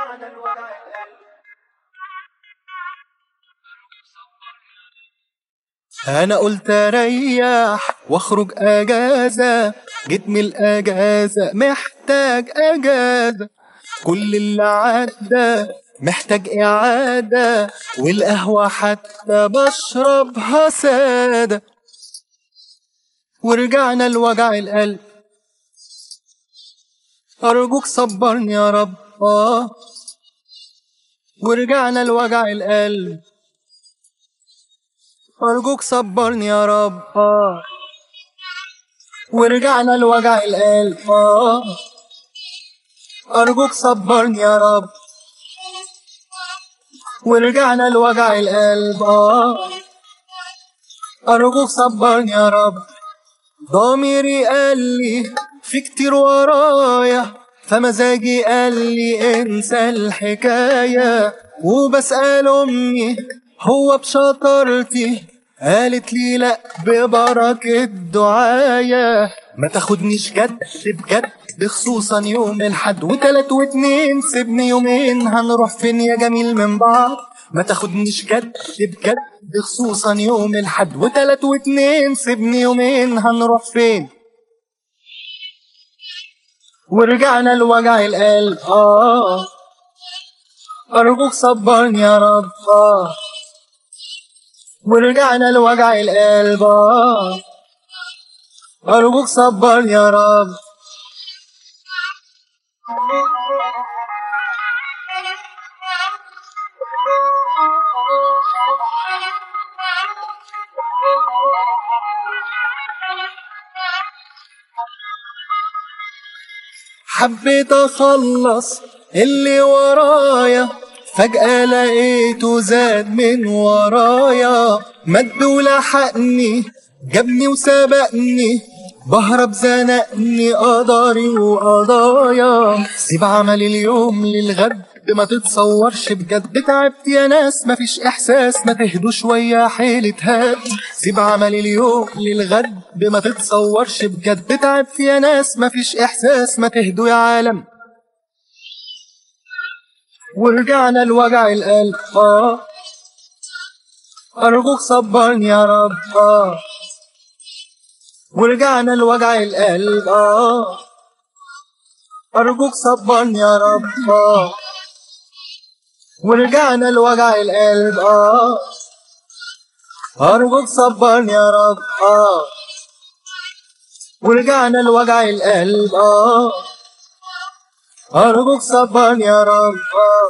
ورجعنا لوجع القلب انا قلت اريح واخرج اجازه جيت من الاجازه محتاج اجازه كل اللي عدى محتاج اعاده والقهوه حتى بشربها ساده ورجعنا لوجع القلب ارجوك صبرني يا رب اه ورجعنا لوجع القلب أرجوك صبرني يا رب آه ورجعنا لوجع القلب آه أرجوك صبرني يا رب ورجعنا لوجع القلب آه أرجوك صبرني يا رب ضميري قال لي في كتير ورايا فمزاجي قال لي انسى الحكاية وبسأل أمي هو بشطارتي قالت لي لا ببركة دعايا ما تاخدنيش جد بجد خصوصا يوم الحد وتلات واتنين سيبني يومين هنروح فين يا جميل من بعض ما تاخدنيش جد بجد خصوصا يوم الحد وتلات واتنين سيبني يومين هنروح فين ورجعنا لوجع القلب آه أرجوك صبرني يا رب آه ورجعنا لوجع القلب آه أرجوك صبرني يا رب حبيت اخلص اللي ورايا فجأة لقيته زاد من ورايا مد ولحقني جابني وسبقني بهرب زنقني قدري وقضايا سيب عمل اليوم للغد ما تتصورش بجد تعبت يا ناس مفيش احساس ما تهدوا شويه حيلة هاد سيب عمل اليوم للغد ما تتصورش بجد تعبت يا ناس مفيش احساس ما تهدوا يا عالم ورجعنا لوجع القلب آه أرجوك صبرني يا رب آه ورجعنا لوجع القلب آه أرجوك صبرني يا رب آه ورجعنا لوجع القلب آه أرجوك صبرني يا رب آه ورجعنا لوجع القلب آه أرجوك صبرني يا رب آه